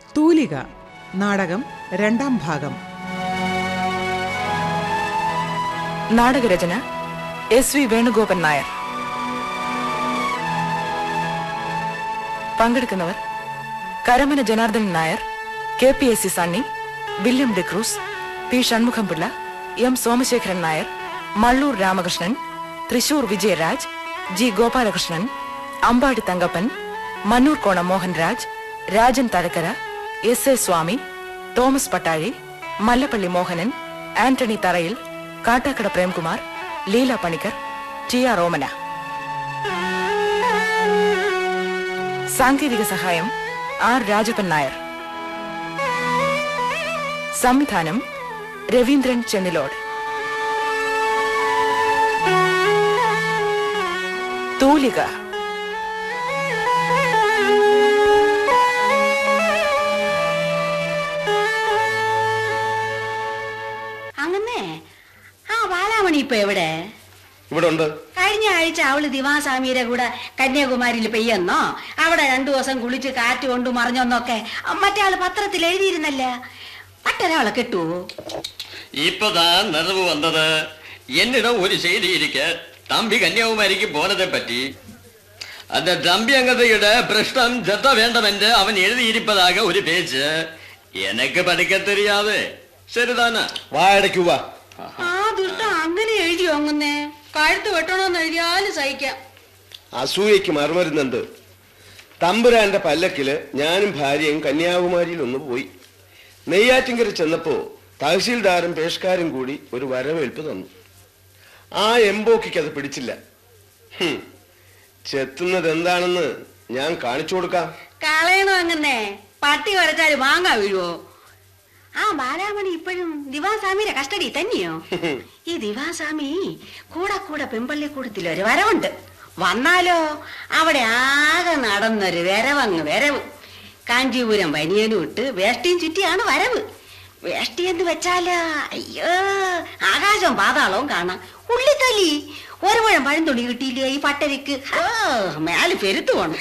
തൂലിക നാടകം രണ്ടാം ഭാഗം നാടകരചന എസ് വി വേണുഗോപൻ നായർ പങ്കെടുക്കുന്നവർ Karamana Janardanan Nair K P S C Sunny William D'Cruz P Shanmughampillai M Somasekharan Nair Mallur Ramakrishnan Thrissur Vijayaraj G Gopalakrishnan Ambadi Thankappan Mannoor Kona Mohanraj Rajan Thazhakkara S A Swami Thomas Pattazhi Mallappally Mohanan Antony Tharayil Kattakada Premkumar Leela Panicker T R Omana സാങ്കേതിക സഹായം ആർ രാജപ്പൻ നായർ സംവിധാനം രവീന്ദ്രൻ ചെന്നിലോട് തൂലിക അങ്ങനെ ആ ബാലാമണി ഇപ്പൊ എവിടെ ഇവിടെ ഉണ്ട് കഴിഞ്ഞ ആഴ്ച അവള് ദിവാസ്വാമിയുടെ കൂടെ കന്യാകുമാരിയിൽ പെയ്യെന്നോ അവിടെ രണ്ടു ദിവസം കുളിച്ച് കാറ്റ് കൊണ്ട് മറിഞ്ഞെന്നൊക്കെ മറ്റേ ആള് പത്രത്തിൽ എഴുതിയിരുന്നല്ല മറ്റൊരാളെ കെട്ടുവോ இப்பதான் நினைவு வந்தது என்னிடம் ஒரு செய்தி இருக்கு தம்பி கன்னியாகுமரிக்கு போனதை பற்றி அந்த தம்பி அங்கதையிட பிரஷ்னம் செத்த வேண்டும் என்று அவன் எழுதியிருப்பதாக ஒரு பேச்சு எனக்கு படிக்க தெரியாது சரிதானா വായടയ്ക്ക് വാ ആ ദുഷ്ടം അങ്ങനെ എഴുതി വാങ്ങുന്നേ കഴുത്ത് വെട്ടണമെന്ന് എഴുതിയാലും സഹിക്കാം അസൂയയ്ക്ക് മറുമരുന്നുണ്ട് തമ്പുരാന്റെ പല്ലക്കില് ഞാനും ഭാര്യയും കന്യാകുമാരിയിൽ ഒന്ന് പോയി നെയ്യാറ്റിങ്കര ചെന്നപ്പോ തഹസീൽദാരും പേഷ്കാരും കൂടി ഒരു വരവേൽപ്പ് തന്നു ആ എംബോക്കിക്ക് അത് പിടിച്ചില്ല ഹും, ചെത്തുന്നത് എന്താണെന്ന് ഞാൻ കാണിച്ചു കൊടുക്കാം കളയണോ അങ്ങനെ പട്ടി വരച്ചാല് മാങ്ങ വീഴുവോ ആ ബാലാമണി ഇപ്പോഴും ദിവാസ്വാമിയുടെ കസ്റ്റഡി തന്നെയോ ഈ ദിവാസ്വാമി കൂടെ കൂടെ പെമ്പള്ളിക്കൂടത്തിൽ ഒരു വരവുണ്ട് വന്നാലോ അവിടെ ആകെ നടന്നൊരു വരവങ്ങ് വരവ് കാഞ്ചീപുരം വനിയനും ഇട്ട് വേഷ്ടിയും ചുറ്റിയാണ് വരവ് വേഷ്ടി എന്ന് വെച്ചാല് അയ്യോ ആകാശവും പാതാളവും കാണാം ഉള്ളിത്തലി ഒരു മുഴം പഴംതുണി കിട്ടിയില്ലേ ഈ പട്ടരിക്ക് ഓ മേല് പെരുത്തു പോണം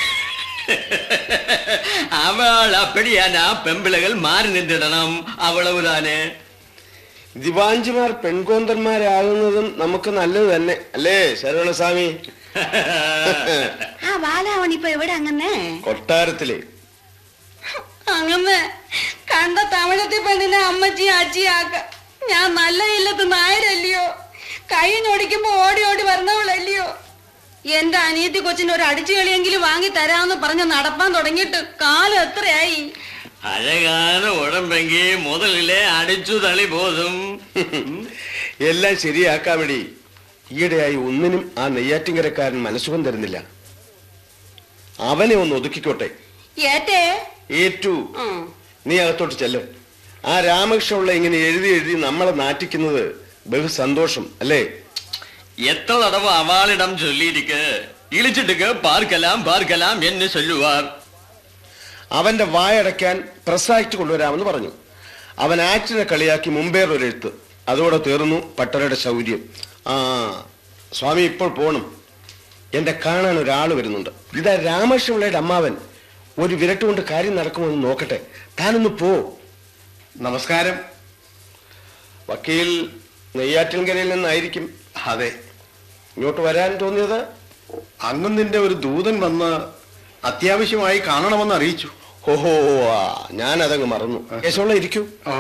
அவள் அப்படியானா பெம்பிளைகள் மாறி நின்றுடணும் அவ்வளவுதானே ദിവാഞ്ചിമാർ പെൺകോന്തന്മാരാകുന്നതും നമുക്ക് നല്ലത് തന്നെ അല്ലേ ശരവണസ്വാമി ആ ബാലാവണി ഇപ്പൊ എവിടെ അങ്ങനെ കൊട്ടാരത്തിലെ അങ്ങനെ കണ്ട തമിഴത്തി പെണ്ണിനെ അമ്മച്ചി അച്ചിയാക്ക ഞാൻ നല്ല ഇല്ലത്ത് നായരല്ലയോ കൈ ഞൊടിക്കുമ്പോ ഓടി ഓടി വരുന്നവളല്ലയോ എന്റെ അനിയത്തി കൊച്ചിന് ഒരു അടിച്ചു കളിയെങ്കിലും വാങ്ങി തരാമെന്ന് പറഞ്ഞ് നടപ്പാൻ തുടങ്ങിയിട്ട് കാലം എത്രയായി அழகான உடம்பெங்கி முதலிலே அடிச்சு தளி போதும் എല്ലാം ശരിയാക്കാൻ വേണ്ടി ഈയിടെയായി ഒന്നിനും ആ നെയ്യാറ്റിങ്കരക്കാരൻ മനസ്സുഖം തരുന്നില്ല അവനെ ഒന്ന് ഒതുക്കിക്കോട്ടെ ഏറ്റേ ഏറ്റു ഉം. നീ അകത്തോട്ട് ചെല്ല് ആ രാമകൃഷ്ണപിള്ള ഇങ്ങനെ എഴുതി എഴുതി നമ്മളെ നാറ്റിക്കുന്നത് ബഹു സന്തോഷം അല്ലേ எத்தனை தடவை அவளிடம் சொல்லியிருக்கு இழிச்சிட்டுக்கு பார்க்கலாம் பார்க்கலாம் என்று சொல்லுவார் അവന്റെ വായടയ്ക്കാൻ പ്രസാക്ട് കൊണ്ടുവരാമെന്ന് പറഞ്ഞു അവൻ ആക്ടിനെ കളിയാക്കി മുമ്പേർ ഒരു എഴുത്ത് അതോടെ തീർന്നു പട്ടരയുടെ ശൗര്യം ആ സ്വാമി ഇപ്പോൾ പോണം എന്റെ കാണാൻ ഒരാൾ വരുന്നുണ്ട് ഇതാ രാമകൃഷ്ണപിള്ളയുടെ അമ്മാവൻ ഒരു വിരട്ട് കൊണ്ട് കാര്യം നടക്കുമോ എന്ന് നോക്കട്ടെ താനൊന്ന് പോ നമസ്കാരം വക്കീൽ നെയ്യാറ്റിൻകരയിൽ നിന്നായിരിക്കും അതെ ഇങ്ങോട്ട് വരാൻ തോന്നിയത് അങ്ങുന്നിന്റെ ഒരു ദൂതൻ വന്ന് അത്യാവശ്യമായി കാണണമെന്ന് അറിയിച്ചു ഓഹോ ആ, ഞാനതങ്ങ് മറന്നു കേശവപിള്ള ഇരിക്കൂ ഓ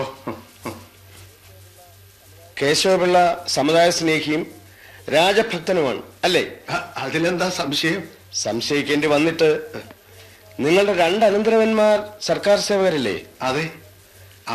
കേശവപിള്ള സമുദായ സ്നേഹിയും രാജഭക്തനുമാണ് അല്ലേ അ- അതിലെന്താ സംശയം സംശയിക്കേണ്ടി വന്നിട്ട് നിങ്ങളുടെ രണ്ട് അനന്തരവന്മാർ സർക്കാർ സേവകരല്ലേ അതെ